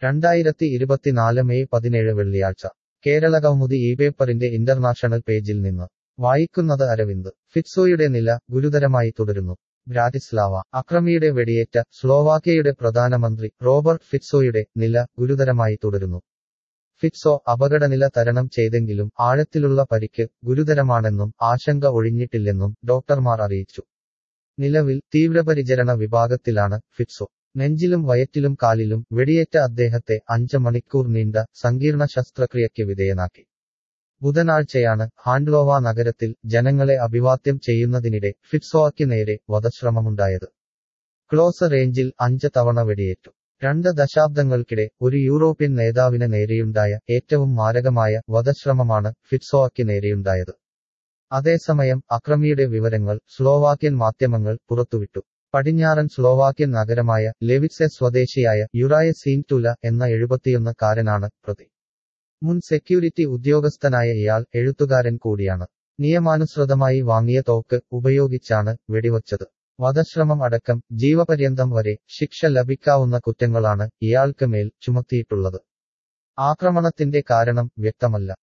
രണ്ടായിരത്തി ഇരുപത്തിനാല് മെയ് പതിനേഴ് വെള്ളിയാഴ്ച കേരള കൗമുദി ഈ പേപ്പറിന്റെ ഇന്റർനാഷണൽ പേജിൽ നിന്ന് വായിക്കുന്നത് അരവിന്ദ് ഫിറ്റ്സോയുടെ നില ഗുരുതരമായി തുടരുന്നു ബ്രാറ്റിസ്ലാവ അക്രമിയുടെ വെടിയേറ്റ സ്ലോവാക്യയുടെ പ്രധാനമന്ത്രി റോബർട്ട് ഫിറ്റ്സോയുടെ നില ഗുരുതരമായി തുടരുന്നു ഫിറ്റ്സോ അപകടനില തരണം ചെയ്തെങ്കിലും ആഴത്തിലുള്ള പരിക്ക് ഗുരുതരമാണെന്നും ആശങ്ക ഒഴിഞ്ഞിട്ടില്ലെന്നും ഡോക്ടർമാർ അറിയിച്ചു നിലവിൽ തീവ്രപരിചരണ വിഭാഗത്തിലാണ് ഫിറ്റ്സോ നെഞ്ചിലും വയറ്റിലും കാലിലും വെടിയേറ്റ അദ്ദേഹത്തെ അഞ്ച് മണിക്കൂർ നീണ്ട സങ്കീർണ ശസ്ത്രക്രിയയ്ക്ക് വിധേയനാക്കി ബുധനാഴ്ചയാണ് ഹാൻഡ്ലോവ നഗരത്തിൽ ജനങ്ങളെ അഭിവാദ്യം ചെയ്യുന്നതിനിടെ ഫിറ്റ്സോയ്ക്ക് നേരെ വധശ്രമമുണ്ടായത് ക്ലോസ് റേഞ്ചിൽ അഞ്ച് തവണ വെടിയേറ്റു രണ്ട് ദശാബ്ദങ്ങൾക്കിടെ ഒരു യൂറോപ്യൻ നേതാവിന് നേരെയുണ്ടായ ഏറ്റവും മാരകമായ വധശ്രമമാണ് ഫിറ്റ്സോയ്ക്ക് നേരെയുണ്ടായത് അതേസമയം അക്രമിയുടെ വിവരങ്ങൾ സ്ലോവാക്യൻ മാധ്യമങ്ങൾ പുറത്തുവിട്ടു പടിഞ്ഞാറൻ സ്ലോവാക്യൻ നഗരമായ ലെവിറ്റ്സെ സ്വദേശിയായ യുറായ സീൻറ്റുല എന്ന എഴുപത്തിയൊന്ന് കാരനാണ് പ്രതി മുൻ സെക്യൂരിറ്റി ഉദ്യോഗസ്ഥനായ ഇയാൾ എഴുത്തുകാരൻ കൂടിയാണ് നിയമാനുസൃതമായി വാങ്ങിയ തോക്ക് ഉപയോഗിച്ചാണ് വെടിവച്ചത് വധശ്രമം അടക്കം ജീവപര്യന്തം വരെ ശിക്ഷ ലഭിക്കാവുന്ന കുറ്റങ്ങളാണ് ഇയാൾക്ക് മേൽ ചുമത്തിയിട്ടുള്ളത് ആക്രമണത്തിന്റെ കാരണം വ്യക്തമല്ല